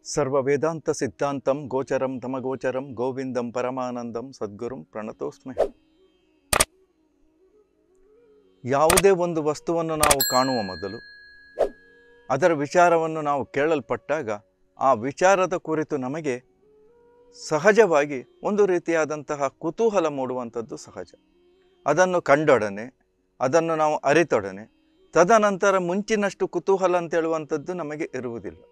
ಸರ್ವ ವೇದಾಂತ ಸಿದ್ಧಾಂತಂ ಗೋಚರಂ ತಮಗೋಚರಂ ಗೋವಿಂದಂ ಪರಮಾನಂದಂ ಸದ್ಗುರುಂ ಪ್ರಣತೋಸ್ಮಿ ಯಾವುದೇ ಒಂದು ವಸ್ತುವನ್ನು ನಾವು ಕಾಣುವ ಮೊದಲು ಅದರ ವಿಚಾರವನ್ನು ನಾವು ಕೇಳಲ್ಪಟ್ಟಾಗ ಆ ವಿಚಾರದ ಕುರಿತು ನಮಗೆ ಸಹಜವಾಗಿ ಒಂದು ರೀತಿಯಾದಂತಹ ಕುತೂಹಲ ಮೂಡುವಂಥದ್ದು ಸಹಜ ಅದನ್ನು ಕಂಡೊಡನೆ ಅದನ್ನು ನಾವು ಅರಿತೊಡನೆ ತದನಂತರ ಮುಂಚಿನಷ್ಟು ಕುತೂಹಲ ಅಂತ ಹೇಳುವಂಥದ್ದು ನಮಗೆ ಇರುವುದಿಲ್ಲ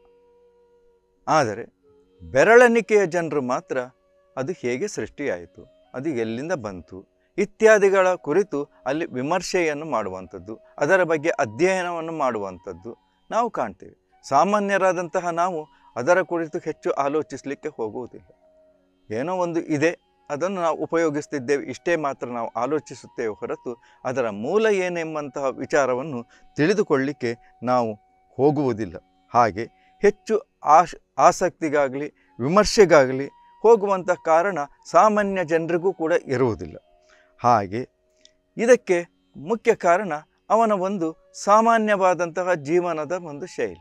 ಆದರೆ ಬೆರಳೆಣಿಕೆಯ ಜನರು ಮಾತ್ರ ಅದು ಹೇಗೆ ಸೃಷ್ಟಿಯಾಯಿತು ಅದು ಎಲ್ಲಿಂದ ಬಂತು ಇತ್ಯಾದಿಗಳ ಕುರಿತು ಅಲ್ಲಿ ವಿಮರ್ಶೆಯನ್ನು ಮಾಡುವಂಥದ್ದು ಅದರ ಬಗ್ಗೆ ಅಧ್ಯಯನವನ್ನು ಮಾಡುವಂಥದ್ದು ನಾವು ಕಾಣ್ತೇವೆ ಸಾಮಾನ್ಯರಾದಂತಹ ನಾವು ಅದರ ಕುರಿತು ಹೆಚ್ಚು ಆಲೋಚಿಸಲಿಕ್ಕೆ ಹೋಗುವುದಿಲ್ಲ ಏನೋ ಒಂದು ಇದೆ ಅದನ್ನು ನಾವು ಉಪಯೋಗಿಸ್ತಿದ್ದೇವೆ ಇಷ್ಟೇ ಮಾತ್ರ ನಾವು ಆಲೋಚಿಸುತ್ತೇವೆ ಹೊರತು ಅದರ ಮೂಲ ಏನೆಂಬಂತಹ ವಿಚಾರವನ್ನು ತಿಳಿದುಕೊಳ್ಳಿಕ್ಕೆ ನಾವು ಹೋಗುವುದಿಲ್ಲ ಹಾಗೆ ಹೆಚ್ಚು ಆಶ್ ಆಸಕ್ತಿಗಾಗಲಿ ವಿಮರ್ಶೆಗಾಗಲಿ ಹೋಗುವಂಥ ಕಾರಣ ಸಾಮಾನ್ಯ ಜನರಿಗೂ ಕೂಡ ಇರುವುದಿಲ್ಲ ಹಾಗೆ ಇದಕ್ಕೆ ಮುಖ್ಯ ಕಾರಣ ಅವನ ಒಂದು ಸಾಮಾನ್ಯವಾದಂತಹ ಜೀವನದ ಒಂದು ಶೈಲಿ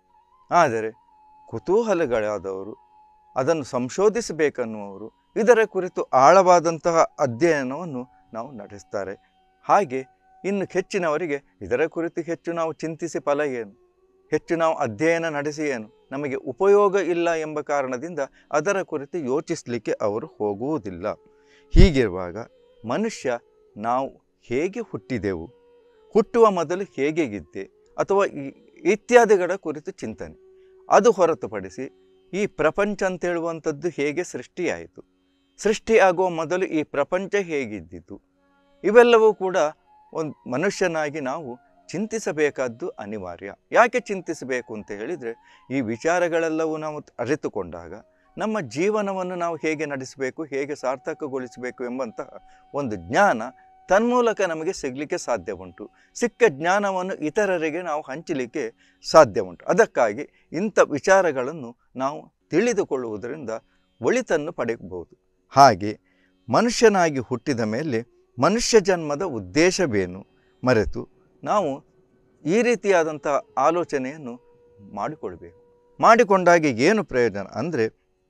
ಆದರೆ ಕುತೂಹಲಗಳಾದವರು ಅದನ್ನು ಸಂಶೋಧಿಸಬೇಕನ್ನುವರು ಇದರ ಕುರಿತು ಆಳವಾದಂತಹ ಅಧ್ಯಯನವನ್ನು ನಾವು ನಡೆಸ್ತಾರೆ ಹಾಗೆ ಇನ್ನು ಹೆಚ್ಚಿನವರಿಗೆ ಇದರ ಕುರಿತು ಹೆಚ್ಚು ನಾವು ಚಿಂತಿಸಿ ಫಲ ಏನು ಹೆಚ್ಚು ನಾವು ಅಧ್ಯಯನ ನಡೆಸಿ ಏನು ನಮಗೆ ಉಪಯೋಗ ಇಲ್ಲ ಎಂಬ ಕಾರಣದಿಂದ ಅದರ ಕುರಿತು ಯೋಚಿಸಲಿಕ್ಕೆ ಅವರು ಹೋಗುವುದಿಲ್ಲ ಹೀಗಿರುವಾಗ ಮನುಷ್ಯ ನಾವು ಹೇಗೆ ಹುಟ್ಟಿದೆವು ಹುಟ್ಟುವ ಮೊದಲು ಹೇಗೆ ಇದ್ದೆ ಅಥವಾ ಈ- ಇತ್ಯಾದಿಗಳ ಕುರಿತು ಚಿಂತನೆ ಅದು ಹೊರತುಪಡಿಸಿ ಈ ಪ್ರಪಂಚ ಅಂತ ಹೇಳುವಂಥದ್ದು ಹೇಗೆ ಸೃಷ್ಟಿಯಾಯಿತು ಸೃಷ್ಟಿಯಾಗುವ ಮೊದಲು ಈ ಪ್ರಪಂಚ ಹೇಗಿದ್ದಿತು ಇವೆಲ್ಲವೂ ಕೂಡ ಒಂದು ಮನುಷ್ಯನಾಗಿ ನಾವು ಚಿಂತಿಸಬೇಕಾದ್ದು ಅನಿವಾರ್ಯ ಯಾಕೆ ಚಿಂತಿಸಬೇಕು ಅಂತ ಹೇಳಿದರೆ ಈ ವಿಚಾರಗಳೆಲ್ಲವೂ ನಾವು ಅರಿತುಕೊಂಡಾಗ ನಮ್ಮ ಜೀವನವನ್ನು ನಾವು ಹೇಗೆ ನಡೆಸಬೇಕು ಹೇಗೆ ಸಾರ್ಥಕಗೊಳಿಸಬೇಕು ಎಂಬಂತಹ ಒಂದು ಜ್ಞಾನ ತನ್ಮೂಲಕ ನಮಗೆ ಸಿಗಲಿಕ್ಕೆ ಸಾಧ್ಯ ಉಂಟು ಸಿಕ್ಕ ಜ್ಞಾನವನ್ನು ಇತರರಿಗೆ ನಾವು ಹಂಚಲಿಕ್ಕೆ ಸಾಧ್ಯ ಉಂಟು ಅದಕ್ಕಾಗಿ ಇಂಥ ವಿಚಾರಗಳನ್ನು ನಾವು ತಿಳಿದುಕೊಳ್ಳುವುದರಿಂದ ಒಳಿತನ್ನು ಪಡೆಯಬಹುದು ಹಾಗೆ ಮನುಷ್ಯನಾಗಿ ಹುಟ್ಟಿದ ಮೇಲೆ ಮನುಷ್ಯ ಜನ್ಮದ ಉದ್ದೇಶವೇನು ಮರೆತು ನಾವು ಈ ರೀತಿಯಾದಂಥ ಆಲೋಚನೆಯನ್ನು ಮಾಡಿಕೊಳ್ಬೇಕು ಮಾಡಿಕೊಂಡಾಗ ಏನು ಪ್ರಯೋಜನ ಅಂದರೆ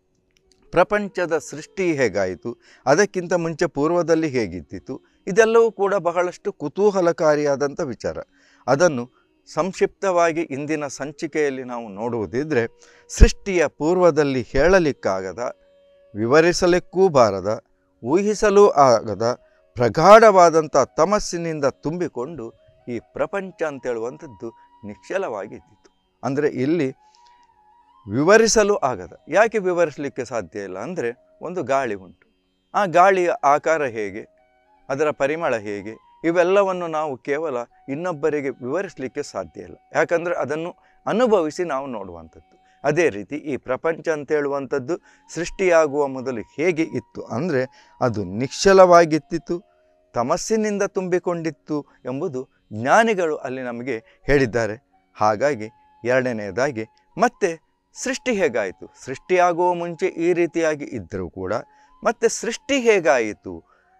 ಪ್ರಪಂಚದ ಸೃಷ್ಟಿ ಹೇಗಾಯಿತು ಅದಕ್ಕಿಂತ ಮುಂಚೆ ಪೂರ್ವದಲ್ಲಿ ಹೇಗಿದ್ದಿತು ಇದೆಲ್ಲವೂ ಕೂಡ ಬಹಳಷ್ಟು ಕುತೂಹಲಕಾರಿಯಾದಂಥ ವಿಚಾರ ಅದನ್ನು ಸಂಕ್ಷಿಪ್ತವಾಗಿ ಇಂದಿನ ಸಂಚಿಕೆಯಲ್ಲಿ ನಾವು ನೋಡುವುದಿದ್ದರೆ ಸೃಷ್ಟಿಯ ಪೂರ್ವದಲ್ಲಿ ಹೇಳಲಿಕ್ಕಾಗದ ವಿವರಿಸಲಿಕ್ಕೂ ಬಾರದ ಊಹಿಸಲೂ ಆಗದ ಪ್ರಗಾಢವಾದಂಥ ತಮಸ್ಸಿನಿಂದ ತುಂಬಿಕೊಂಡು ಈ ಪ್ರಪಂಚ ಅಂತೇಳುವಂಥದ್ದು ನಿಶ್ಚಲವಾಗಿದ್ದಿತ್ತು ಅಂದರೆ ಇಲ್ಲಿ ವಿವರಿಸಲು ಆಗದ ಯಾಕೆ ವಿವರಿಸಲಿಕ್ಕೆ ಸಾಧ್ಯ ಇಲ್ಲ ಅಂದರೆ ಒಂದು ಗಾಳಿ ಉಂಟು ಆ ಗಾಳಿಯ ಆಕಾರ ಹೇಗೆ ಅದರ ಪರಿಮಳ ಹೇಗೆ ಇವೆಲ್ಲವನ್ನು ನಾವು ಕೇವಲ ಇನ್ನೊಬ್ಬರಿಗೆ ವಿವರಿಸಲಿಕ್ಕೆ ಸಾಧ್ಯ ಇಲ್ಲ ಯಾಕಂದರೆ ಅದನ್ನು ಅನುಭವಿಸಿ ನಾವು ನೋಡುವಂಥದ್ದು ಅದೇ ರೀತಿ ಈ ಪ್ರಪಂಚ ಅಂತ ಹೇಳುವಂಥದ್ದು ಸೃಷ್ಟಿಯಾಗುವ ಮೊದಲು ಹೇಗೆ ಇತ್ತು ಅಂದರೆ ಅದು ನಿಶ್ಚಲವಾಗಿತ್ತಿತ್ತು ತಮಸ್ಸಿನಿಂದ ತುಂಬಿಕೊಂಡಿತ್ತು ಎಂಬುದು ಜ್ಞಾನಿಗಳು ಅಲ್ಲಿ ನಮಗೆ ಹೇಳಿದ್ದಾರೆ ಹಾಗಾಗಿ ಎರಡನೆಯದಾಗಿ ಮತ್ತೆ ಸೃಷ್ಟಿ ಹೇಗಾಯಿತು ಸೃಷ್ಟಿಯಾಗುವ ಮುಂಚೆ ಈ ರೀತಿಯಾಗಿ ಇದ್ದರೂ ಕೂಡ ಮತ್ತೆ ಸೃಷ್ಟಿ ಹೇಗಾಯಿತು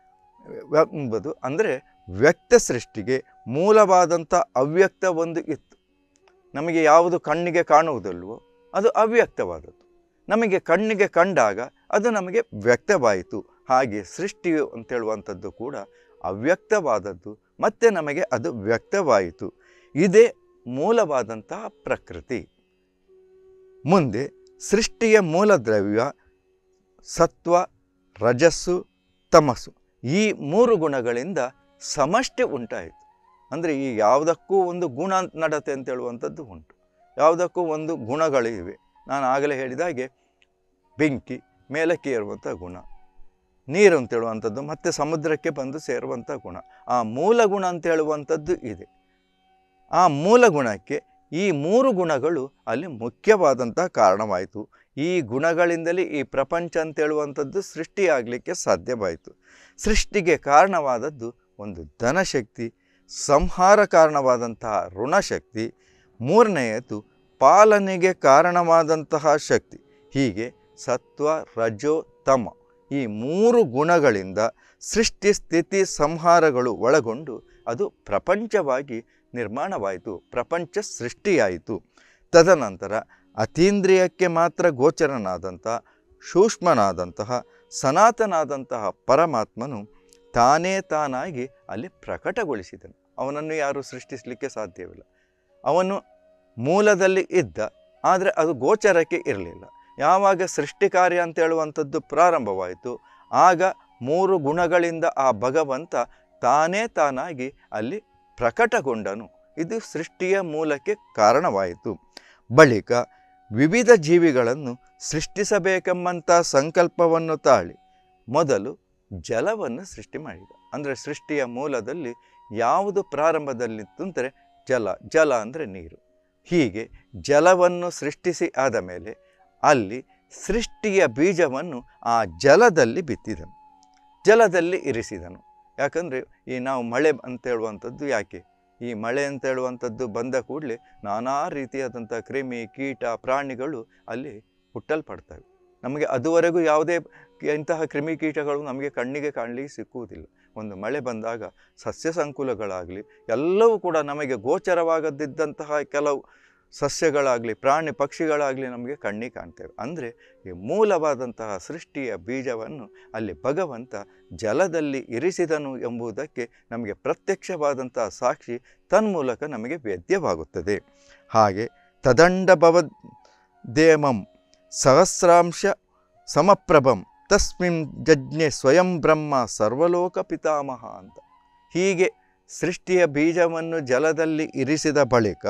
ವ- ಎಂಬುದು ಅಂದರೆ ವ್ಯಕ್ತ ಸೃಷ್ಟಿಗೆ ಮೂಲವಾದಂಥ ಅವ್ಯಕ್ತ ಒಂದು ಇತ್ತು ನಮಗೆ ಯಾವುದು ಕಣ್ಣಿಗೆ ಕಾಣುವುದಲ್ವೋ ಅದು ಅವ್ಯಕ್ತವಾದದ್ದು ನಮಗೆ ಕಣ್ಣಿಗೆ ಕಂಡಾಗ ಅದು ನಮಗೆ ವ್ಯಕ್ತವಾಯಿತು ಹಾಗೆ ಸೃಷ್ಟಿ ಅಂತೇಳುವಂಥದ್ದು ಕೂಡ ಅವ್ಯಕ್ತವಾದದ್ದು ಮತ್ತೆ ನಮಗೆ ಅದು ವ್ಯಕ್ತವಾಯಿತು ಇದೇ ಮೂಲವಾದಂತಹ ಪ್ರಕೃತಿ ಮುಂದೆ ಸೃಷ್ಟಿಯ ಮೂಲ ದ್ರವ್ಯ ಸತ್ವ ರಜಸ್ಸು ತಮಸ್ಸು ಈ ಮೂರು ಗುಣಗಳಿಂದ ಸಮಷ್ಟಿ ಉಂಟಾಯಿತು ಅಂದರೆ ಈ ಯಾವುದಕ್ಕೂ ಒಂದು ಗುಣ ನಡತೆ ಅಂತ ಹೇಳುವಂಥದ್ದು ಉಂಟು ಯಾವುದಕ್ಕೂ ಒಂದು ಗುಣಗಳು ಇವೆ ನಾನು ಆಗಲೇ ಹೇಳಿದ ಹಾಗೆ ಬೆಂಕಿ ಮೇಲಕ್ಕೆ ಏರುವಂಥ ಗುಣ ನೀರು ಅಂತ ಹೇಳುವಂಥದ್ದು ಮತ್ತು ಸಮುದ್ರಕ್ಕೆ ಬಂದು ಸೇರುವಂಥ ಗುಣ ಆ ಮೂಲ ಗುಣ ಅಂತ ಹೇಳುವಂಥದ್ದು ಇದೆ ಆ ಮೂಲ ಗುಣಕ್ಕೆ ಈ ಮೂರು ಗುಣಗಳು ಅಲ್ಲಿ ಮುಖ್ಯವಾದಂಥ ಕಾರಣವಾಯಿತು ಈ ಗುಣಗಳಿಂದಲೇ ಈ ಪ್ರಪಂಚ ಅಂತ ಹೇಳುವಂಥದ್ದು ಸೃಷ್ಟಿಯಾಗಲಿಕ್ಕೆ ಸಾಧ್ಯವಾಯಿತು ಸೃಷ್ಟಿಗೆ ಕಾರಣವಾದದ್ದು ಒಂದು ಧನಶಕ್ತಿ ಸಂಹಾರ ಕಾರಣವಾದಂತಹ ಋಣಶಕ್ತಿ ಮೂರನೆಯದು ಪಾಲನೆಗೆ ಕಾರಣವಾದಂತಹ ಶಕ್ತಿ ಹೀಗೆ ಸತ್ವ ರಜೋ ತಮ ಈ ಮೂರು ಗುಣಗಳಿಂದ ಸೃಷ್ಟಿ ಸ್ಥಿತಿ ಸಂಹಾರಗಳು ಒಳಗೊಂಡು ಅದು ಪ್ರಪಂಚವಾಗಿ ನಿರ್ಮಾಣವಾಯಿತು ಪ್ರಪಂಚ ಸೃಷ್ಟಿಯಾಯಿತು ತದನಂತರ ಅತೀಂದ್ರಿಯಕ್ಕೆ ಮಾತ್ರ ಗೋಚರನಾದಂಥ ಸೂಕ್ಷ್ಮನಾದಂತಹ ಸನಾತನಾದಂತಹ ಪರಮಾತ್ಮನು ತಾನೇ ತಾನಾಗಿ ಅಲ್ಲಿ ಪ್ರಕಟಗೊಳಿಸಿದನು ಅವನನ್ನು ಯಾರೂ ಸೃಷ್ಟಿಸಲಿಕ್ಕೆ ಸಾಧ್ಯವಿಲ್ಲ ಅವನು ಮೂಲದಲ್ಲಿ ಇದ್ದ ಆದರೆ ಅದು ಗೋಚರಕ್ಕೆ ಇರಲಿಲ್ಲ ಯಾವಾಗ ಸೃಷ್ಟಿ ಕಾರ್ಯ ಅಂತ ಹೇಳುವಂಥದ್ದು ಪ್ರಾರಂಭವಾಯಿತು ಆಗ ಮೂರು ಗುಣಗಳಿಂದ ಆ ಭಗವಂತ ತಾನೇ ತಾನಾಗಿ ಅಲ್ಲಿ ಪ್ರಕಟಗೊಂಡನು ಇದು ಸೃಷ್ಟಿಯ ಮೂಲಕ್ಕೆ ಕಾರಣವಾಯಿತು ಬಳಿಕ ವಿವಿಧ ಜೀವಿಗಳನ್ನು ಸೃಷ್ಟಿಸಬೇಕೆಂಬಂಥ ಸಂಕಲ್ಪವನ್ನು ತಾಳಿ ಮೊದಲು ಜಲವನ್ನು ಸೃಷ್ಟಿ ಮಾಡಿದ ಅಂದರೆ ಸೃಷ್ಟಿಯ ಮೂಲದಲ್ಲಿ ಯಾವುದು ಪ್ರಾರಂಭದಲ್ಲಿತ್ತು ಅಂದರೆ ಜಲ ಜಲ ಅಂದರೆ ನೀರು ಹೀಗೆ ಜಲವನ್ನು ಸೃಷ್ಟಿಸಿ ಆದ ಮೇಲೆ ಅಲ್ಲಿ ಸೃಷ್ಟಿಯ ಬೀಜವನ್ನು ಆ ಜಲದಲ್ಲಿ ಬಿತ್ತಿದನು ಜಲದಲ್ಲಿ ಇರಿಸಿದನು ಯಾಕಂದರೆ ಈ ನಾವು ಮಳೆ ಅಂತ ಹೇಳುವಂಥದ್ದು ಯಾಕೆ ಈ ಮಳೆ ಅಂತ ಹೇಳುವಂಥದ್ದು ಬಂದ ಕೂಡಲೇ ನಾನಾ ರೀತಿಯಾದಂಥ ಕ್ರಿಮಿ ಕೀಟ ಪ್ರಾಣಿಗಳು ಅಲ್ಲಿ ಹುಟ್ಟಲ್ಪಡ್ತವೆ ನಮಗೆ ಅದುವರೆಗೂ ಯಾವುದೇ ಇಂತಹ ಕ್ರಿಮಿಕೀಟಗಳು ನಮಗೆ ಕಣ್ಣಿಗೆ ಕಾಣಲಿಕ್ಕೆ ಸಿಕ್ಕುವುದಿಲ್ಲ ಒಂದು ಮಳೆ ಬಂದಾಗ ಸಸ್ಯ ಸಂಕುಲಗಳಾಗಲಿ ಎಲ್ಲವೂ ಕೂಡ ನಮಗೆ ಗೋಚರವಾಗದಿದ್ದಂತಹ ಕೆಲವು ಸಸ್ಯಗಳಾಗಲಿ ಪ್ರಾಣಿ ಪಕ್ಷಿಗಳಾಗಲಿ ನಮಗೆ ಕಣ್ಣಿಗೆ ಕಾಣ್ತೇವೆ ಅಂದರೆ ಈ ಮೂಲವಾದಂತಹ ಸೃಷ್ಟಿಯ ಬೀಜವನ್ನು ಅಲ್ಲಿ ಭಗವಂತ ಜಲದಲ್ಲಿ ಇರಿಸಿದನು ಎಂಬುದಕ್ಕೆ ನಮಗೆ ಪ್ರತ್ಯಕ್ಷವಾದಂತಹ ಸಾಕ್ಷಿ ತನ್ಮೂಲಕ ನಮಗೆ ವೇದ್ಯವಾಗುತ್ತದೆ ಹಾಗೆ ತದಂಡ ಭವದೇಮಂ ಸಹಸ್ರಾಂಶ ಸಮಪ್ರಭಂ ತಸ್ಮಿನ್ ಜಜ್ಞೆ ಸ್ವಯಂ ಬ್ರಹ್ಮ ಸರ್ವಲೋಕ ಪಿತಾಮಹ ಅಂತ ಹೀಗೆ ಸೃಷ್ಟಿಯ ಬೀಜವನ್ನು ಜಲದಲ್ಲಿ ಇರಿಸಿದ ಬಳಿಕ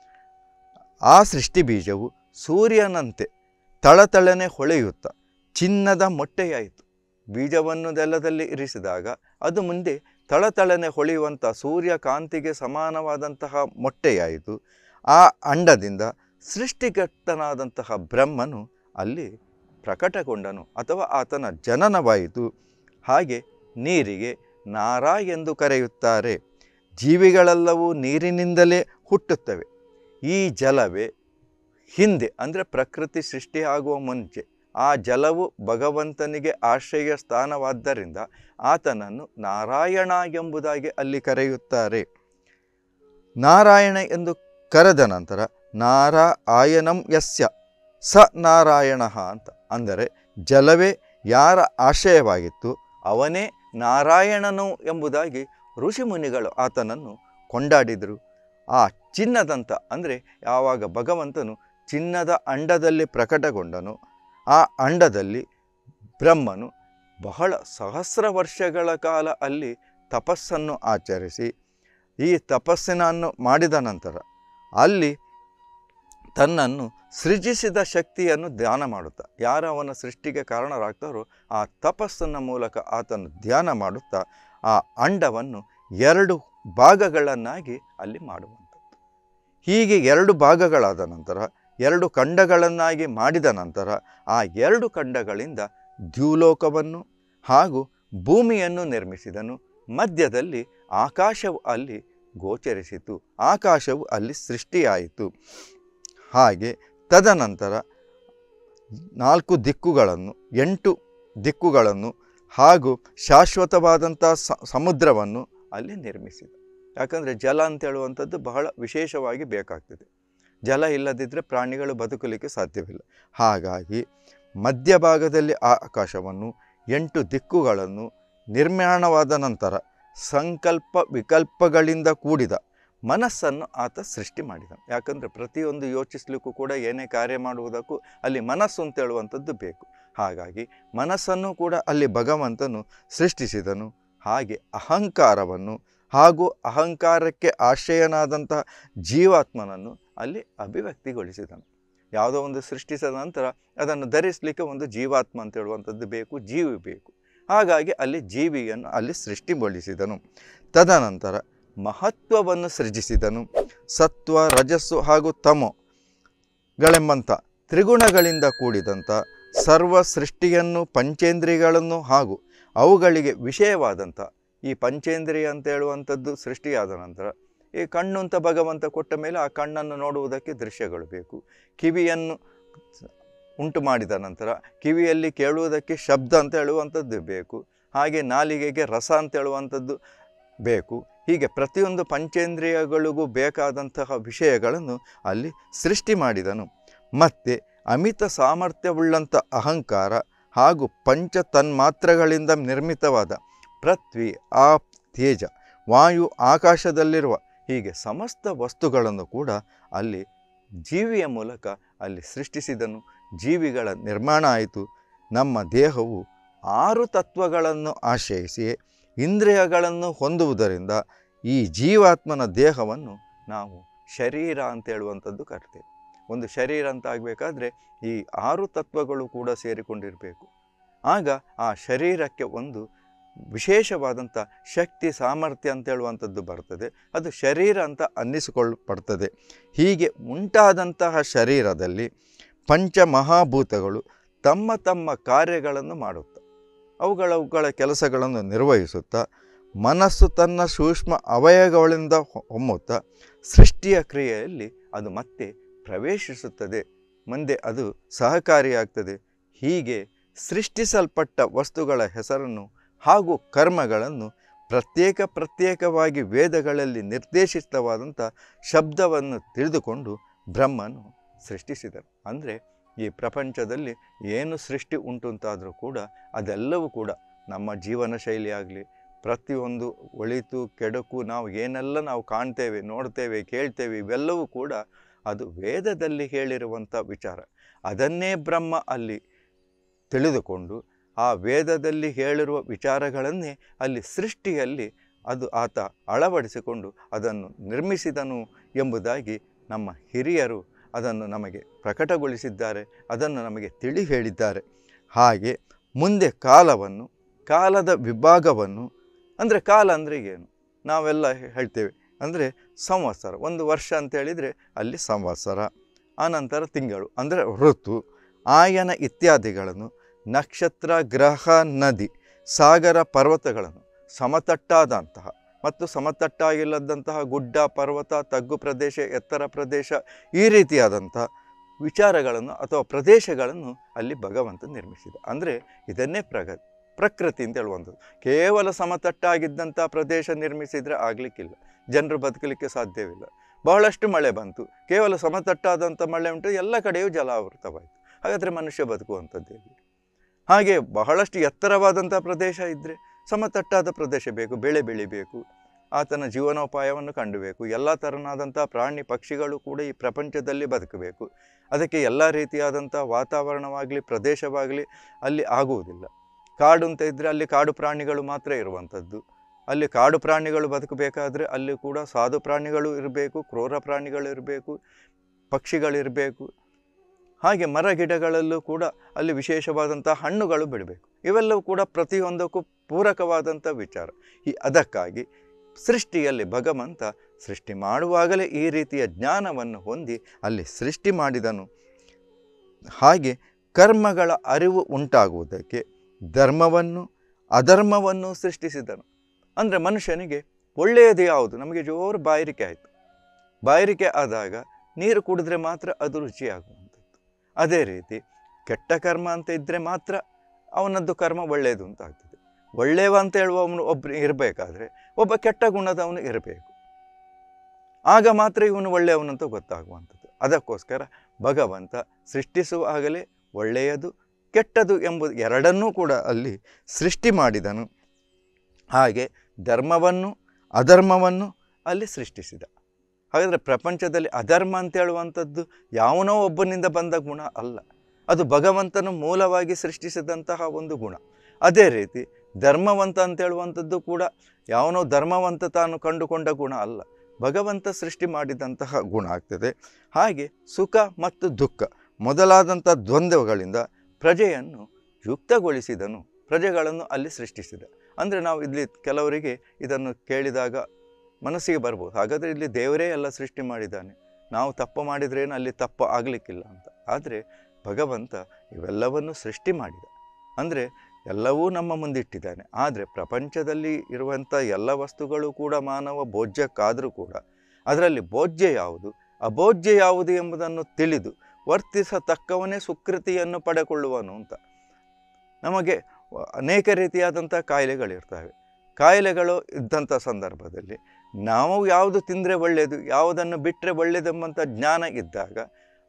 ಆ ಸೃಷ್ಟಿ ಬೀಜವು ಸೂರ್ಯನಂತೆ ತಳತಳನೆ ಹೊಳೆಯುತ್ತ ಚಿನ್ನದ ಮೊಟ್ಟೆಯಾಯಿತು ಬೀಜವನ್ನು ಜಲದಲ್ಲಿ ಇರಿಸಿದಾಗ ಅದು ಮುಂದೆ ತಳತಳನೆ ಹೊಳೆಯುವಂಥ ಸೂರ್ಯಕಾಂತಿಗೆ ಸಮಾನವಾದಂತಹ ಮೊಟ್ಟೆಯಾಯಿತು ಆ ಅಂಡದಿಂದ ಸೃಷ್ಟಿಕರ್ತನಾದಂತಹ ಬ್ರಹ್ಮನು ಅಲ್ಲಿ ಪ್ರಕಟಗೊಂಡನು ಅಥವಾ ಆತನ ಜನನವಾಯಿತು ಹಾಗೆ ನೀರಿಗೆ ನಾರ ಎಂದು ಕರೆಯುತ್ತಾರೆ ಜೀವಿಗಳೆಲ್ಲವೂ ನೀರಿನಿಂದಲೇ ಹುಟ್ಟುತ್ತವೆ ಈ ಜಲವೇ ಹಿಂದೆ ಅಂದರೆ ಪ್ರಕೃತಿ ಸೃಷ್ಟಿ ಆಗುವ ಮುಂಚೆ ಆ ಜಲವು ಭಗವಂತನಿಗೆ ಆಶ್ರಯ ಸ್ಥಾನವಾದ್ದರಿಂದ ಆತನನ್ನು ನಾರಾಯಣ ಎಂಬುದಾಗಿ ಅಲ್ಲಿ ಕರೆಯುತ್ತಾರೆ ನಾರಾಯಣ ಎಂದು ಕರೆದ ನಂತರ ನಾರಾಯಣಂ ಯಸ್ಯ ಸ ನಾರಾಯಣ ಅಂತ ಅಂದರೆ ಜಲವೇ ಯಾರ ಆಶ್ರಯವಾಗಿತ್ತು ಅವನೇ ನಾರಾಯಣನು ಎಂಬುದಾಗಿ ಋಷಿಮುನಿಗಳು ಆತನನ್ನು ಕೊಂಡಾಡಿದರು ಆ ಚಿನ್ನದಂತ ಅಂದರೆ ಯಾವಾಗ ಭಗವಂತನು ಚಿನ್ನದ ಅಂಡದಲ್ಲಿ ಪ್ರಕಟಗೊಂಡನು ಆ ಅಂಡದಲ್ಲಿ ಬ್ರಹ್ಮನು ಬಹಳ ಸಹಸ್ರ ವರ್ಷಗಳ ಕಾಲ ಅಲ್ಲಿ ತಪಸ್ಸನ್ನು ಆಚರಿಸಿ ಈ ತಪಸ್ಸಿನನ್ನು ಮಾಡಿದ ನಂತರ ಅಲ್ಲಿ ತನ್ನನ್ನು ಸೃಜಿಸಿದ ಶಕ್ತಿಯನ್ನು ಧ್ಯಾನ ಮಾಡುತ್ತಾ ಯಾರು ಅವನ ಸೃಷ್ಟಿಗೆ ಕಾರಣರಾಗ್ತಾರೋ ಆ ತಪಸ್ಸನ್ನ ಮೂಲಕ ಆತನು ಧ್ಯಾನ ಮಾಡುತ್ತಾ ಆ ಅಂಡವನ್ನು ಎರಡು ಭಾಗಗಳನ್ನಾಗಿ ಅಲ್ಲಿ ಮಾಡುವಂಥದ್ದು ಹೀಗೆ ಎರಡು ಭಾಗಗಳಾದ ನಂತರ ಎರಡು ಖಂಡಗಳನ್ನಾಗಿ ಮಾಡಿದ ನಂತರ ಆ ಎರಡು ಖಂಡಗಳಿಂದ ದ್ಯೂಲೋಕವನ್ನು ಹಾಗೂ ಭೂಮಿಯನ್ನು ನಿರ್ಮಿಸಿದನು ಮಧ್ಯದಲ್ಲಿ ಆಕಾಶವು ಅಲ್ಲಿ ಗೋಚರಿಸಿತು ಆಕಾಶವು ಅಲ್ಲಿ ಸೃಷ್ಟಿಯಾಯಿತು ಹಾಗೆ ತದನಂತರ ನಾಲ್ಕು ದಿಕ್ಕುಗಳನ್ನು ಎಂಟು ದಿಕ್ಕುಗಳನ್ನು ಹಾಗೂ ಶಾಶ್ವತವಾದಂಥ ಸ ಸಮುದ್ರವನ್ನು ಅಲ್ಲಿ ನಿರ್ಮಿಸಿದ ಯಾಕಂದರೆ ಜಲ ಅಂತ ಹೇಳುವಂಥದ್ದು ಬಹಳ ವಿಶೇಷವಾಗಿ ಬೇಕಾಗ್ತದೆ ಜಲ ಇಲ್ಲದಿದ್ದರೆ ಪ್ರಾಣಿಗಳು ಬದುಕಲಿಕ್ಕೆ ಸಾಧ್ಯವಿಲ್ಲ ಹಾಗಾಗಿ ಮಧ್ಯಭಾಗದಲ್ಲಿ ಆ ಆಕಾಶವನ್ನು ಎಂಟು ದಿಕ್ಕುಗಳನ್ನು ನಿರ್ಮಾಣವಾದ ನಂತರ ಸಂಕಲ್ಪ ವಿಕಲ್ಪಗಳಿಂದ ಕೂಡಿದ ಮನಸ್ಸನ್ನು ಆತ ಸೃಷ್ಟಿ ಮಾಡಿದನು ಯಾಕಂದರೆ ಪ್ರತಿಯೊಂದು ಯೋಚಿಸಲಿಕ್ಕೂ ಕೂಡ ಏನೇ ಕಾರ್ಯ ಮಾಡುವುದಕ್ಕೂ ಅಲ್ಲಿ ಮನಸ್ಸು ಅಂತ ಹೇಳುವಂಥದ್ದು ಬೇಕು ಹಾಗಾಗಿ ಮನಸ್ಸನ್ನು ಕೂಡ ಅಲ್ಲಿ ಭಗವಂತನು ಸೃಷ್ಟಿಸಿದನು ಹಾಗೆ ಅಹಂಕಾರವನ್ನು ಹಾಗೂ ಅಹಂಕಾರಕ್ಕೆ ಆಶ್ರಯನಾದಂತಹ ಜೀವಾತ್ಮನನ್ನು ಅಲ್ಲಿ ಅಭಿವ್ಯಕ್ತಿಗೊಳಿಸಿದನು ಯಾವುದೋ ಒಂದು ಸೃಷ್ಟಿಸಿದ ನಂತರ ಅದನ್ನು ಧರಿಸಲಿಕ್ಕೆ ಒಂದು ಜೀವಾತ್ಮ ಅಂತ ಹೇಳುವಂಥದ್ದು ಬೇಕು ಜೀವಿ ಬೇಕು ಹಾಗಾಗಿ ಅಲ್ಲಿ ಜೀವಿಯನ್ನು ಅಲ್ಲಿ ಸೃಷ್ಟಿಗೊಳಿಸಿದನು ತದನಂತರ ಮಹತ್ವವನ್ನು ಸೃಜಿಸಿದನು ಸತ್ವ ರಜಸ್ಸು ಹಾಗೂ ತಮೋಗಳೆಂಬಂಥ ತ್ರಿಗುಣಗಳಿಂದ ಕೂಡಿದಂಥ ಸರ್ವ ಸೃಷ್ಟಿಯನ್ನು ಪಂಚೇಂದ್ರಿಯಗಳನ್ನು ಹಾಗೂ ಅವುಗಳಿಗೆ ವಿಷಯವಾದಂಥ ಈ ಪಂಚೇಂದ್ರಿಯ ಅಂತ ಹೇಳುವಂಥದ್ದು ಸೃಷ್ಟಿಯಾದ ನಂತರ ಈ ಕಣ್ಣು ಅಂತ ಭಗವಂತ ಕೊಟ್ಟ ಮೇಲೆ ಆ ಕಣ್ಣನ್ನು ನೋಡುವುದಕ್ಕೆ ದೃಶ್ಯಗಳು ಬೇಕು ಕಿವಿಯನ್ನು ಉಂಟು ಮಾಡಿದ ನಂತರ ಕಿವಿಯಲ್ಲಿ ಕೇಳುವುದಕ್ಕೆ ಶಬ್ದ ಅಂತ ಹೇಳುವಂಥದ್ದು ಬೇಕು ಹಾಗೆ ನಾಲಿಗೆಗೆ ರಸ ಅಂತ ಹೇಳುವಂಥದ್ದು ಬೇಕು ಹೀಗೆ ಪ್ರತಿಯೊಂದು ಪಂಚೇಂದ್ರಿಯಗಳಿಗೂ ಬೇಕಾದಂತಹ ವಿಷಯಗಳನ್ನು ಅಲ್ಲಿ ಸೃಷ್ಟಿ ಮಾಡಿದನು ಮತ್ತು ಅಮಿತ ಸಾಮರ್ಥ್ಯವುಳ್ಳಂಥ ಅಹಂಕಾರ ಹಾಗೂ ಪಂಚ ತನ್ಮಾತ್ರಗಳಿಂದ ನಿರ್ಮಿತವಾದ ಪೃಥ್ವಿ ಆಪ್ ತೇಜ ವಾಯು ಆಕಾಶದಲ್ಲಿರುವ ಹೀಗೆ ಸಮಸ್ತ ವಸ್ತುಗಳನ್ನು ಕೂಡ ಅಲ್ಲಿ ಜೀವಿಯ ಮೂಲಕ ಅಲ್ಲಿ ಸೃಷ್ಟಿಸಿದನು ಜೀವಿಗಳ ನಿರ್ಮಾಣ ಆಯಿತು ನಮ್ಮ ದೇಹವು ಆರು ತತ್ವಗಳನ್ನು ಆಶ್ರಯಿಸಿ ಇಂದ್ರಿಯಗಳನ್ನು ಹೊಂದುವುದರಿಂದ ಈ ಜೀವಾತ್ಮನ ದೇಹವನ್ನು ನಾವು ಶರೀರ ಅಂತ ಹೇಳುವಂಥದ್ದು ಕರಿತೇವೆ ಒಂದು ಶರೀರ ಅಂತ ಆಗಬೇಕಾದ್ರೆ ಈ ಆರು ತತ್ವಗಳು ಕೂಡ ಸೇರಿಕೊಂಡಿರಬೇಕು ಆಗ ಆ ಶರೀರಕ್ಕೆ ಒಂದು ವಿಶೇಷವಾದಂಥ ಶಕ್ತಿ ಸಾಮರ್ಥ್ಯ ಅಂತ ಹೇಳುವಂಥದ್ದು ಬರ್ತದೆ ಅದು ಶರೀರ ಅಂತ ಅನ್ನಿಸಿಕೊಳ್ಳಲ್ಪಡ್ತದೆ ಹೀಗೆ ಉಂಟಾದಂತಹ ಶರೀರದಲ್ಲಿ ಪಂಚಮಹಾಭೂತಗಳು ತಮ್ಮ ತಮ್ಮ ಕಾರ್ಯಗಳನ್ನು ಮಾಡುತ್ತಾ ಅವುಗಳವುಗಳ ಕೆಲಸಗಳನ್ನು ನಿರ್ವಹಿಸುತ್ತಾ ಮನಸ್ಸು ತನ್ನ ಸೂಕ್ಷ್ಮ ಅವಯವಗಳಿಂದ ಹೊಮ್ಮುತ್ತಾ ಸೃಷ್ಟಿಯ ಕ್ರಿಯೆಯಲ್ಲಿ ಅದು ಮತ್ತೆ ಪ್ರವೇಶಿಸುತ್ತದೆ ಮುಂದೆ ಅದು ಸಹಕಾರಿಯಾಗ್ತದೆ ಹೀಗೆ ಸೃಷ್ಟಿಸಲ್ಪಟ್ಟ ವಸ್ತುಗಳ ಹೆಸರನ್ನು ಹಾಗೂ ಕರ್ಮಗಳನ್ನು ಪ್ರತ್ಯೇಕ ಪ್ರತ್ಯೇಕವಾಗಿ ವೇದಗಳಲ್ಲಿ ನಿರ್ದೇಶಿತವಾದಂಥ ಶಬ್ದವನ್ನು ತಿಳಿದುಕೊಂಡು ಬ್ರಹ್ಮನು ಸೃಷ್ಟಿಸಿದನು ಅಂದರೆ ಈ ಪ್ರಪಂಚದಲ್ಲಿ ಏನು ಸೃಷ್ಟಿ ಉಂಟು ಅಂತಾದರೂ ಕೂಡ ಅದೆಲ್ಲವೂ ಕೂಡ ನಮ್ಮ ಜೀವನ ಶೈಲಿ ಆಗಲಿ ಪ್ರತಿಯೊಂದು ಒಳಿತು ಕೆಡುಕು ನಾವು ಏನೆಲ್ಲ ನಾವು ಕಾಣ್ತೇವೆ ನೋಡ್ತೇವೆ ಕೇಳ್ತೇವೆ ಇವೆಲ್ಲವೂ ಕೂಡ ಅದು ವೇದದಲ್ಲಿ ಹೇಳಿರುವಂಥ ವಿಚಾರ ಅದನ್ನೇ ಬ್ರಹ್ಮ ಅಲ್ಲಿ ತಿಳಿದುಕೊಂಡು ಆ ವೇದದಲ್ಲಿ ಹೇಳಿರುವ ವಿಚಾರಗಳನ್ನೇ ಅಲ್ಲಿ ಸೃಷ್ಟಿಯಲ್ಲಿ ಅದು ಆತ ಅಳವಡಿಸಿಕೊಂಡು ಅದನ್ನು ನಿರ್ಮಿಸಿದನು ಎಂಬುದಾಗಿ ನಮ್ಮ ಹಿರಿಯರು ಅದನ್ನು ನಮಗೆ ಪ್ರಕಟಗೊಳಿಸಿದ್ದಾರೆ ಅದನ್ನು ನಮಗೆ ತಿಳಿ ಹೇಳಿದ್ದಾರೆ ಹಾಗೆ ಮುಂದೆ ಕಾಲವನ್ನು ಕಾಲದ ವಿಭಾಗವನ್ನು ಅಂದರೆ ಕಾಲ ಅಂದರೆ ಏನು ನಾವೆಲ್ಲ ಹೇಳ್ತೇವೆ ಅಂದರೆ ಸಂವತ್ಸರ ಒಂದು ವರ್ಷ ಅಂತ ಹೇಳಿದರೆ ಅಲ್ಲಿ ಸಂವತ್ಸರ ಆನಂತರ ತಿಂಗಳು ಅಂದರೆ ಋತು ಆಯನ ಇತ್ಯಾದಿಗಳನ್ನು ನಕ್ಷತ್ರ ಗ್ರಹ ನದಿ ಸಾಗರ ಪರ್ವತಗಳನ್ನು ಸಮತಟ್ಟಾದಂತಹ ಮತ್ತು ಸಮತಟ್ಟಾಗಿಲ್ಲದಂತಹ ಗುಡ್ಡ ಪರ್ವತ ತಗ್ಗು ಪ್ರದೇಶ ಎತ್ತರ ಪ್ರದೇಶ ಈ ರೀತಿಯಾದಂಥ ವಿಚಾರಗಳನ್ನು ಅಥವಾ ಪ್ರದೇಶಗಳನ್ನು ಅಲ್ಲಿ ಭಗವಂತ ನಿರ್ಮಿಸಿದ ಅಂದರೆ ಇದನ್ನೇ ಪ್ರಗ ಪ್ರಕೃತಿ ಅಂತ ಹೇಳುವಂಥದ್ದು ಕೇವಲ ಸಮತಟ್ಟಾಗಿದ್ದಂಥ ಪ್ರದೇಶ ನಿರ್ಮಿಸಿದರೆ ಆಗಲಿಕ್ಕಿಲ್ಲ ಜನರು ಬದುಕಲಿಕ್ಕೆ ಸಾಧ್ಯವಿಲ್ಲ ಬಹಳಷ್ಟು ಮಳೆ ಬಂತು ಕೇವಲ ಸಮತಟ್ಟಾದಂಥ ಮಳೆ ಉಂಟು ಎಲ್ಲ ಕಡೆಯೂ ಜಲಾವೃತವಾಯಿತು ಹಾಗಾದರೆ ಮನುಷ್ಯ ಬದುಕುವಂಥದ್ದೇ ಇಲ್ಲ ಹಾಗೆ ಬಹಳಷ್ಟು ಎತ್ತರವಾದಂಥ ಪ್ರದೇಶ ಇದ್ದರೆ ಸಮತಟ್ಟಾದ ಪ್ರದೇಶ ಬೇಕು ಬೆಳೆ ಬೆಳಿಬೇಕು ಆತನ ಜೀವನೋಪಾಯವನ್ನು ಕಂಡುಬೇಕು ಎಲ್ಲ ಥರನಾದಂಥ ಪ್ರಾಣಿ ಪಕ್ಷಿಗಳು ಕೂಡ ಈ ಪ್ರಪಂಚದಲ್ಲಿ ಬದುಕಬೇಕು ಅದಕ್ಕೆ ಎಲ್ಲ ರೀತಿಯಾದಂಥ ವಾತಾವರಣವಾಗಲಿ ಪ್ರದೇಶವಾಗಲಿ ಅಲ್ಲಿ ಆಗುವುದಿಲ್ಲ ಕಾಡು ಅಂತ ಇದ್ದರೆ ಅಲ್ಲಿ ಕಾಡು ಪ್ರಾಣಿಗಳು ಮಾತ್ರ ಇರುವಂಥದ್ದು ಅಲ್ಲಿ ಕಾಡು ಪ್ರಾಣಿಗಳು ಬದುಕಬೇಕಾದ್ರೆ ಅಲ್ಲಿ ಕೂಡ ಸಾಧು ಪ್ರಾಣಿಗಳು ಇರಬೇಕು ಕ್ರೂರ ಪ್ರಾಣಿಗಳು ಇರಬೇಕು ಪಕ್ಷಿಗಳಿರಬೇಕು ಹಾಗೆ ಮರ ಗಿಡಗಳಲ್ಲೂ ಕೂಡ ಅಲ್ಲಿ ವಿಶೇಷವಾದಂಥ ಹಣ್ಣುಗಳು ಬಿಡಬೇಕು ಇವೆಲ್ಲವೂ ಕೂಡ ಪ್ರತಿಯೊಂದಕ್ಕೂ ಪೂರಕವಾದಂಥ ವಿಚಾರ ಈ ಅದಕ್ಕಾಗಿ ಸೃಷ್ಟಿಯಲ್ಲಿ ಭಗವಂತ ಸೃಷ್ಟಿ ಮಾಡುವಾಗಲೇ ಈ ರೀತಿಯ ಜ್ಞಾನವನ್ನು ಹೊಂದಿ ಅಲ್ಲಿ ಸೃಷ್ಟಿ ಮಾಡಿದನು ಹಾಗೆ ಕರ್ಮಗಳ ಅರಿವು ಉಂಟಾಗುವುದಕ್ಕೆ ಧರ್ಮವನ್ನು ಅಧರ್ಮವನ್ನು ಸೃಷ್ಟಿಸಿದನು ಅಂದರೆ ಮನುಷ್ಯನಿಗೆ ಒಳ್ಳೆಯದು ಯಾವುದು ನಮಗೆ ಜೋರು ಬಾಯಾರಿಕೆ ಆಯಿತು ಬಾಯಾರಿಕೆ ಆದಾಗ ನೀರು ಕುಡಿದ್ರೆ ಮಾತ್ರ ಅದು ರುಚಿಯಾಗುವಂಥದ್ದು ಅದೇ ರೀತಿ ಕೆಟ್ಟ ಕರ್ಮ ಅಂತ ಇದ್ದರೆ ಮಾತ್ರ ಅವನದ್ದು ಕರ್ಮ ಒಳ್ಳೆಯದು ಅಂತ ಆಗ್ತದೆ ಒಳ್ಳೆಯವ ಅಂತ ಹೇಳುವವನು ಒಬ್ಬರು ಇರಬೇಕಾದ್ರೆ ಒಬ್ಬ ಕೆಟ್ಟ ಗುಣದವನು ಇರಬೇಕು ಆಗ ಮಾತ್ರ ಇವನು ಒಳ್ಳೆಯವನು ಅಂತ ಗೊತ್ತಾಗುವಂಥದ್ದು ಅದಕ್ಕೋಸ್ಕರ ಭಗವಂತ ಸೃಷ್ಟಿಸುವಾಗಲೇ ಒಳ್ಳೆಯದು ಕೆಟ್ಟದು ಎಂಬುದು ಎರಡನ್ನೂ ಕೂಡ ಅಲ್ಲಿ ಸೃಷ್ಟಿ ಮಾಡಿದನು ಹಾಗೆ ಧರ್ಮವನ್ನು ಅಧರ್ಮವನ್ನು ಅಲ್ಲಿ ಸೃಷ್ಟಿಸಿದ ಹಾಗಾದರೆ ಪ್ರಪಂಚದಲ್ಲಿ ಅಧರ್ಮ ಅಂತ ಹೇಳುವಂಥದ್ದು ಯಾವನೋ ಒಬ್ಬನಿಂದ ಬಂದ ಗುಣ ಅಲ್ಲ ಅದು ಭಗವಂತನು ಮೂಲವಾಗಿ ಸೃಷ್ಟಿಸಿದಂತಹ ಒಂದು ಗುಣ ಅದೇ ರೀತಿ ಧರ್ಮವಂತ ಅಂತ ಹೇಳುವಂಥದ್ದು ಕೂಡ ಯಾವನೋ ಧರ್ಮವಂತ ತಾನು ಕಂಡುಕೊಂಡ ಗುಣ ಅಲ್ಲ ಭಗವಂತ ಸೃಷ್ಟಿ ಮಾಡಿದಂತಹ ಗುಣ ಆಗ್ತದೆ ಹಾಗೆ ಸುಖ ಮತ್ತು ದುಃಖ ಮೊದಲಾದಂಥ ದ್ವಂದ್ವಗಳಿಂದ ಪ್ರಜೆಯನ್ನು ಯುಕ್ತಗೊಳಿಸಿದನು ಪ್ರಜೆಗಳನ್ನು ಅಲ್ಲಿ ಸೃಷ್ಟಿಸಿದ ಅಂದರೆ ನಾವು ಇಲ್ಲಿ ಕೆಲವರಿಗೆ ಇದನ್ನು ಕೇಳಿದಾಗ ಮನಸ್ಸಿಗೆ ಬರ್ಬೋದು ಹಾಗಾದರೆ ಇಲ್ಲಿ ದೇವರೇ ಎಲ್ಲ ಸೃಷ್ಟಿ ಮಾಡಿದ್ದಾನೆ ನಾವು ತಪ್ಪು ಮಾಡಿದ್ರೇನು ಅಲ್ಲಿ ತಪ್ಪು ಆಗಲಿಕ್ಕಿಲ್ಲ ಅಂತ ಆದರೆ ಭಗವಂತ ಇವೆಲ್ಲವನ್ನು ಸೃಷ್ಟಿ ಮಾಡಿದ ಅಂದರೆ ಎಲ್ಲವೂ ನಮ್ಮ ಮುಂದಿಟ್ಟಿದ್ದಾನೆ ಆದರೆ ಪ್ರಪಂಚದಲ್ಲಿ ಇರುವಂಥ ಎಲ್ಲ ವಸ್ತುಗಳು ಕೂಡ ಮಾನವ ಭೋಜ್ಯಕ್ಕಾದರೂ ಕೂಡ ಅದರಲ್ಲಿ ಭೋಜ್ಯ ಯಾವುದು ಅಭೋಜ್ಯ ಯಾವುದು ಎಂಬುದನ್ನು ತಿಳಿದು ವರ್ತಿಸತಕ್ಕವನೇ ಸುಕೃತಿಯನ್ನು ಪಡೆಕೊಳ್ಳುವನು ಅಂತ ನಮಗೆ ಅನೇಕ ರೀತಿಯಾದಂಥ ಕಾಯಿಲೆಗಳಿರ್ತವೆ ಕಾಯಿಲೆಗಳು ಇದ್ದಂಥ ಸಂದರ್ಭದಲ್ಲಿ ನಾವು ಯಾವುದು ತಿಂದರೆ ಒಳ್ಳೆಯದು ಯಾವುದನ್ನು ಬಿಟ್ಟರೆ ಒಳ್ಳೆಯದೆಂಬಂಥ ಜ್ಞಾನ ಇದ್ದಾಗ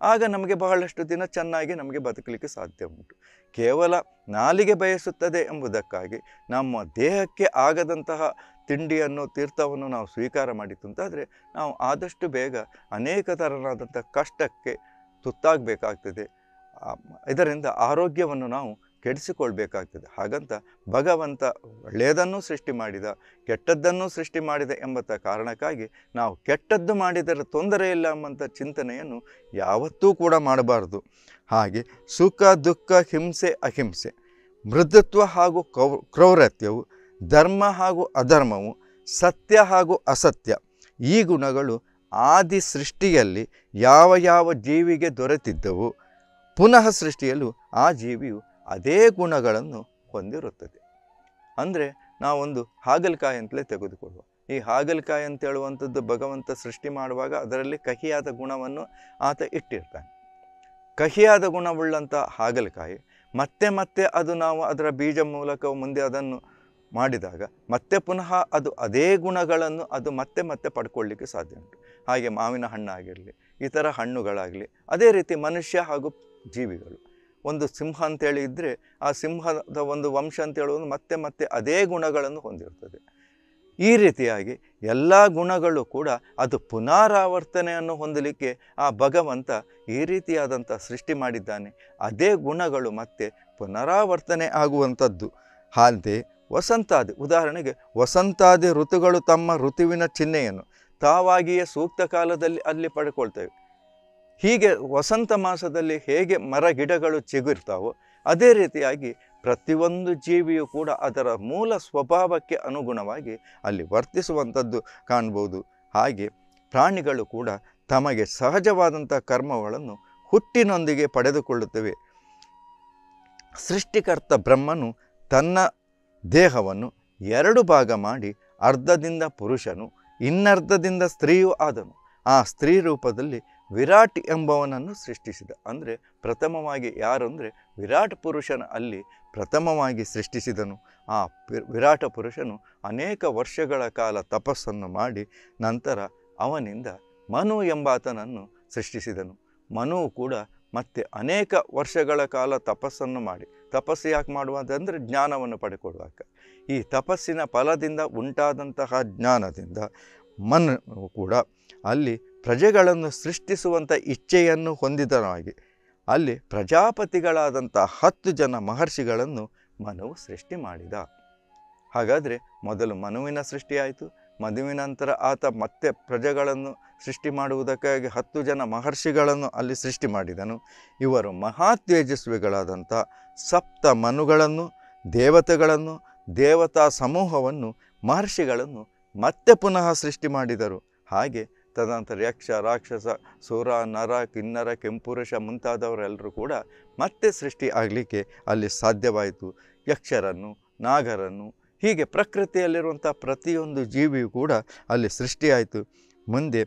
ಆಗ ನಮಗೆ ಬಹಳಷ್ಟು ದಿನ ಚೆನ್ನಾಗಿ ನಮಗೆ ಬದುಕಲಿಕ್ಕೆ ಸಾಧ್ಯ ಉಂಟು ಕೇವಲ ನಾಲಿಗೆ ಬಯಸುತ್ತದೆ ಎಂಬುದಕ್ಕಾಗಿ ನಮ್ಮ ದೇಹಕ್ಕೆ ಆಗದಂತಹ ತಿಂಡಿಯನ್ನು ತೀರ್ಥವನ್ನು ನಾವು ಸ್ವೀಕಾರ ಮಾಡಿತು ಅಂತಾದರೆ ನಾವು ಆದಷ್ಟು ಬೇಗ ಅನೇಕ ಥರನಾದಂಥ ಕಷ್ಟಕ್ಕೆ ತುತ್ತಾಗಬೇಕಾಗ್ತದೆ ಆ, ಇದರಿಂದ ಆರೋಗ್ಯವನ್ನು ನಾವು ಕೆಡಿಸಿಕೊಳ್ಬೇಕಾಗ್ತದೆ ಹಾಗಂತ ಭಗವಂತ ಒಳ್ಳೆಯದನ್ನು ಸೃಷ್ಟಿ ಮಾಡಿದ ಕೆಟ್ಟದ್ದನ್ನು ಸೃಷ್ಟಿ ಮಾಡಿದ ಎಂಬತ್ತ ಕಾರಣಕ್ಕಾಗಿ ನಾವು ಕೆಟ್ಟದ್ದು ಮಾಡಿದರೆ ತೊಂದರೆ ಇಲ್ಲ ಎಂಬಂಥ ಚಿಂತನೆಯನ್ನು ಯಾವತ್ತೂ ಕೂಡ ಮಾಡಬಾರದು ಹಾಗೆ ಸುಖ ದುಃಖ ಹಿಂಸೆ ಅಹಿಂಸೆ ಮೃದುತ್ವ ಹಾಗೂ ಕೌ ಕ್ರೌರತ್ಯವು ಧರ್ಮ ಹಾಗೂ ಅಧರ್ಮವು ಸತ್ಯ ಹಾಗೂ ಅಸತ್ಯ ಈ ಗುಣಗಳು ಆದಿ ಸೃಷ್ಟಿಯಲ್ಲಿ ಯಾವ ಯಾವ ಜೀವಿಗೆ ದೊರೆತಿದ್ದವು ಪುನಃ ಸೃಷ್ಟಿಯಲ್ಲೂ ಆ ಜೀವಿಯು ಅದೇ ಗುಣಗಳನ್ನು ಹೊಂದಿರುತ್ತದೆ ಅಂದರೆ ನಾವೊಂದು ಹಾಗಲಕಾಯಿ ಅಂತಲೇ ತೆಗೆದುಕೊಳ್ಳುವ ಈ ಹಾಗಲಕಾಯಿ ಅಂತ ಹೇಳುವಂಥದ್ದು ಭಗವಂತ ಸೃಷ್ಟಿ ಮಾಡುವಾಗ ಅದರಲ್ಲಿ ಕಹಿಯಾದ ಗುಣವನ್ನು ಆತ ಇಟ್ಟಿರ್ತಾನೆ ಕಹಿಯಾದ ಗುಣವುಳ್ಳಂಥ ಹಾಗಲಕಾಯಿ ಮತ್ತೆ ಮತ್ತೆ ಅದು ನಾವು ಅದರ ಬೀಜ ಮೂಲಕ ಮುಂದೆ ಅದನ್ನು ಮಾಡಿದಾಗ ಮತ್ತೆ ಪುನಃ ಅದು ಅದೇ ಗುಣಗಳನ್ನು ಅದು ಮತ್ತೆ ಮತ್ತೆ ಪಡ್ಕೊಳ್ಳಿಕ್ಕೆ ಸಾಧ್ಯ ಉಂಟು ಹಾಗೆ ಮಾವಿನ ಹಣ್ಣಾಗಿರಲಿ ಇತರ ಹಣ್ಣುಗಳಾಗಲಿ ಅದೇ ರೀತಿ ಮನುಷ್ಯ ಹಾಗೂ ಜೀವಿಗಳು ಒಂದು ಸಿಂಹ ಅಂತೇಳಿ ಇದ್ದರೆ ಆ ಸಿಂಹದ ಒಂದು ವಂಶ ಅಂತ ಹೇಳುವುದು ಮತ್ತೆ ಮತ್ತೆ ಅದೇ ಗುಣಗಳನ್ನು ಹೊಂದಿರ್ತದೆ ಈ ರೀತಿಯಾಗಿ ಎಲ್ಲ ಗುಣಗಳು ಕೂಡ ಅದು ಪುನರಾವರ್ತನೆಯನ್ನು ಹೊಂದಲಿಕ್ಕೆ ಆ ಭಗವಂತ ಈ ರೀತಿಯಾದಂಥ ಸೃಷ್ಟಿ ಮಾಡಿದ್ದಾನೆ ಅದೇ ಗುಣಗಳು ಮತ್ತೆ ಪುನರಾವರ್ತನೆ ಆಗುವಂಥದ್ದು ಹಾಗೆ ವಸಂತಾದಿ ಉದಾಹರಣೆಗೆ ವಸಂತಾದಿ ಋತುಗಳು ತಮ್ಮ ಋತುವಿನ ಚಿಹ್ನೆಯನ್ನು ತಾವಾಗಿಯೇ ಸೂಕ್ತ ಕಾಲದಲ್ಲಿ ಅಲ್ಲಿ ಪಡ್ಕೊಳ್ತೇವೆ ಹೀಗೆ ವಸಂತ ಮಾಸದಲ್ಲಿ ಹೇಗೆ ಮರ ಗಿಡಗಳು ಚಿಗುರ್ತಾವೋ ಅದೇ ರೀತಿಯಾಗಿ ಪ್ರತಿಯೊಂದು ಜೀವಿಯು ಕೂಡ ಅದರ ಮೂಲ ಸ್ವಭಾವಕ್ಕೆ ಅನುಗುಣವಾಗಿ ಅಲ್ಲಿ ವರ್ತಿಸುವಂಥದ್ದು ಕಾಣ್ಬೋದು ಹಾಗೆ ಪ್ರಾಣಿಗಳು ಕೂಡ ತಮಗೆ ಸಹಜವಾದಂಥ ಕರ್ಮಗಳನ್ನು ಹುಟ್ಟಿನೊಂದಿಗೆ ಪಡೆದುಕೊಳ್ಳುತ್ತವೆ ಸೃಷ್ಟಿಕರ್ತ ಬ್ರಹ್ಮನು ತನ್ನ ದೇಹವನ್ನು ಎರಡು ಭಾಗ ಮಾಡಿ ಅರ್ಧದಿಂದ ಪುರುಷನು ಇನ್ನರ್ಧದಿಂದ ಸ್ತ್ರೀಯೂ ಆದನು ಆ ಸ್ತ್ರೀ ರೂಪದಲ್ಲಿ ವಿರಾಟ್ ಎಂಬವನನ್ನು ಸೃಷ್ಟಿಸಿದ ಅಂದರೆ ಪ್ರಥಮವಾಗಿ ಯಾರು ಅಂದರೆ ವಿರಾಟ್ ಪುರುಷನ ಅಲ್ಲಿ ಪ್ರಥಮವಾಗಿ ಸೃಷ್ಟಿಸಿದನು ಆ ವಿ- ವಿರಾಟ ಪುರುಷನು ಅನೇಕ ವರ್ಷಗಳ ಕಾಲ ತಪಸ್ಸನ್ನು ಮಾಡಿ ನಂತರ ಅವನಿಂದ ಮನು ಎಂಬಾತನನ್ನು ಸೃಷ್ಟಿಸಿದನು ಮನು ಕೂಡ ಮತ್ತೆ ಅನೇಕ ವರ್ಷಗಳ ಕಾಲ ತಪಸ್ಸನ್ನು ಮಾಡಿ ತಪಸ್ಸು ಯಾಕೆ ಮಾಡುವಂತಂದರೆ ಜ್ಞಾನವನ್ನು ಪಡೆಕೊಳ್ಳುವಾಗ ಈ ತಪಸ್ಸಿನ ಫಲದಿಂದ ಉಂಟಾದಂತಹ ಜ್ಞಾನದಿಂದ ಮನ್ ಕೂಡ ಅಲ್ಲಿ ಪ್ರಜೆಗಳನ್ನು ಸೃಷ್ಟಿಸುವಂಥ ಇಚ್ಛೆಯನ್ನು ಹೊಂದಿದನಾಗಿ ಅಲ್ಲಿ ಪ್ರಜಾಪತಿಗಳಾದಂಥ ಹತ್ತು ಜನ ಮಹರ್ಷಿಗಳನ್ನು ಮನುವು ಸೃಷ್ಟಿ ಮಾಡಿದ ಹಾಗಾದರೆ ಮೊದಲು ಮನುವಿನ ಸೃಷ್ಟಿಯಾಯಿತು ಮದುವಿನ ನಂತರ ಆತ ಮತ್ತೆ ಪ್ರಜೆಗಳನ್ನು ಸೃಷ್ಟಿ ಮಾಡುವುದಕ್ಕಾಗಿ ಹತ್ತು ಜನ ಮಹರ್ಷಿಗಳನ್ನು ಅಲ್ಲಿ ಸೃಷ್ಟಿ ಮಾಡಿದನು ಇವರು ಮಹಾತೇಜಸ್ವಿಗಳಾದಂಥ ಸಪ್ತ ಮನುಗಳನ್ನು ದೇವತೆಗಳನ್ನು ದೇವತಾ ಸಮೂಹವನ್ನು ಮಹರ್ಷಿಗಳನ್ನು ಮತ್ತೆ ಪುನಃ ಸೃಷ್ಟಿ ಮಾಡಿದರು ಹಾಗೆ ತದನಂತರ ಯಕ್ಷ ರಾಕ್ಷಸ ಸುರ ನರ ಕಿನ್ನರ ಕೆಂಪುರುಷ ಮುಂತಾದವರೆಲ್ಲರೂ ಕೂಡ ಮತ್ತೆ ಸೃಷ್ಟಿ ಆಗಲಿಕ್ಕೆ ಅಲ್ಲಿ ಸಾಧ್ಯವಾಯಿತು ಯಕ್ಷರನ್ನು ನಾಗರನ್ನು ಹೀಗೆ ಪ್ರಕೃತಿಯಲ್ಲಿರುವಂಥ ಪ್ರತಿಯೊಂದು ಜೀವಿಯೂ ಕೂಡ ಅಲ್ಲಿ ಸೃಷ್ಟಿಯಾಯಿತು ಮುಂದೆ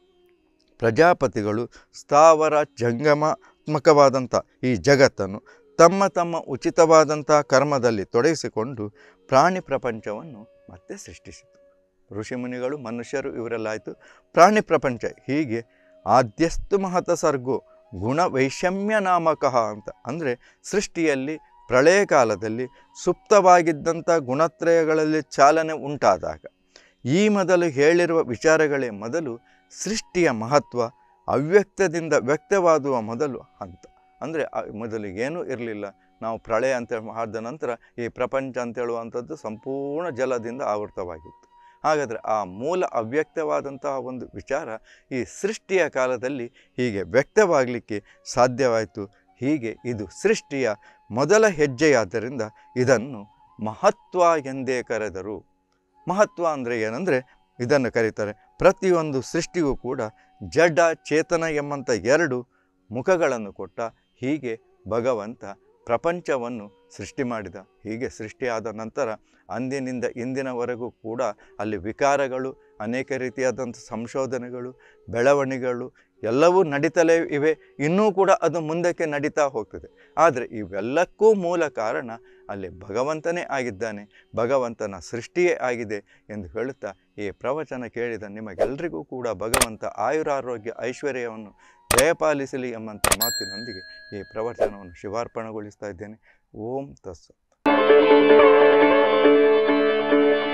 ಪ್ರಜಾಪತಿಗಳು ಸ್ಥಾವರ ಜಂಗಮಾತ್ಮಕವಾದಂಥ ಈ ಜಗತ್ತನ್ನು ತಮ್ಮ ತಮ್ಮ ಉಚಿತವಾದಂಥ ಕರ್ಮದಲ್ಲಿ ತೊಡಗಿಸಿಕೊಂಡು ಪ್ರಾಣಿ ಪ್ರಪಂಚವನ್ನು ಮತ್ತೆ ಸೃಷ್ಟಿಸಿತು ಋಷಿಮುನಿಗಳು ಮನುಷ್ಯರು ಇವರೆಲ್ಲ ಆಯಿತು ಪ್ರಾಣಿ ಪ್ರಪಂಚ ಹೀಗೆ ಆದ್ಯಸ್ತು ಮಹತ ಸರ್ಗೋ ಗುಣ ವೈಷಮ್ಯ ನಾಮಕಃ ಅಂತ ಅಂದರೆ ಸೃಷ್ಟಿಯಲ್ಲಿ ಪ್ರಳಯ ಕಾಲದಲ್ಲಿ ಸುಪ್ತವಾಗಿದ್ದಂಥ ಗುಣತ್ರಯಗಳಲ್ಲಿ ಚಾಲನೆ ಉಂಟಾದಾಗ ಈ ಮೊದಲು ಹೇಳಿರುವ ವಿಚಾರಗಳೇ ಮೊದಲು ಸೃಷ್ಟಿಯ ಮಹತ್ವ ಅವ್ಯಕ್ತದಿಂದ ವ್ಯಕ್ತವಾದುವ ಮೊದಲು ಹಂತ ಅಂದರೆ ಮೊದಲು ಏನೂ ಇರಲಿಲ್ಲ ನಾವು ಪ್ರಳಯ ಅಂತ ಆದ ನಂತರ ಈ ಪ್ರಪಂಚ ಅಂತ ಹೇಳುವಂಥದ್ದು ಸಂಪೂರ್ಣ ಜಲದಿಂದ ಆವೃತವಾಗಿತ್ತು ಹಾಗಾದರೆ ಆ ಮೂಲ ಅವ್ಯಕ್ತವಾದಂತಹ ಒಂದು ವಿಚಾರ ಈ ಸೃಷ್ಟಿಯ ಕಾಲದಲ್ಲಿ ಹೀಗೆ ವ್ಯಕ್ತವಾಗಲಿಕ್ಕೆ ಸಾಧ್ಯವಾಯಿತು ಹೀಗೆ ಇದು ಸೃಷ್ಟಿಯ ಮೊದಲ ಹೆಜ್ಜೆಯಾದ್ದರಿಂದ ಇದನ್ನು ಮಹತ್ವ ಎಂದೇ ಕರೆದರು ಮಹತ್ವ ಅಂದರೆ ಏನಂದರೆ ಇದನ್ನು ಕರೀತಾರೆ ಪ್ರತಿಯೊಂದು ಸೃಷ್ಟಿಗೂ ಕೂಡ ಜಡ ಚೇತನ ಎಂಬಂಥ ಎರಡು ಮುಖಗಳನ್ನು ಕೊಟ್ಟ ಹೀಗೆ ಭಗವಂತ ಪ್ರಪಂಚವನ್ನು ಸೃಷ್ಟಿ ಮಾಡಿದ ಹೀಗೆ ಸೃಷ್ಟಿಯಾದ ನಂತರ ಅಂದಿನಿಂದ ಇಂದಿನವರೆಗೂ ಕೂಡ ಅಲ್ಲಿ ವಿಕಾರಗಳು ಅನೇಕ ರೀತಿಯಾದಂಥ ಸಂಶೋಧನೆಗಳು ಬೆಳವಣಿಗೆಗಳು ಎಲ್ಲವೂ ನಡೀತಲೇ ಇವೆ ಇನ್ನೂ ಕೂಡ ಅದು ಮುಂದಕ್ಕೆ ನಡೀತಾ ಹೋಗ್ತದೆ ಆದರೆ ಇವೆಲ್ಲಕ್ಕೂ ಮೂಲ ಕಾರಣ ಅಲ್ಲಿ ಭಗವಂತನೇ ಆಗಿದ್ದಾನೆ ಭಗವಂತನ ಸೃಷ್ಟಿಯೇ ಆಗಿದೆ ಎಂದು ಹೇಳುತ್ತಾ ಈ ಪ್ರವಚನ ಕೇಳಿದ ನಿಮಗೆಲ್ಲರಿಗೂ ಕೂಡ ಭಗವಂತ ಆಯುರಾರೋಗ್ಯ ಐಶ್ವರ್ಯವನ್ನು ಜಯಪಾಲಿಸಲಿ ಎಂಬಂಥ ಮಾತಿನೊಂದಿಗೆ ಈ ಪ್ರವಚನವನ್ನು ಶಿವಾರ್ಪಣೆಗೊಳಿಸ್ತಾ ಇದ್ದೇನೆ ಓಂ ತಸ್ಸತ್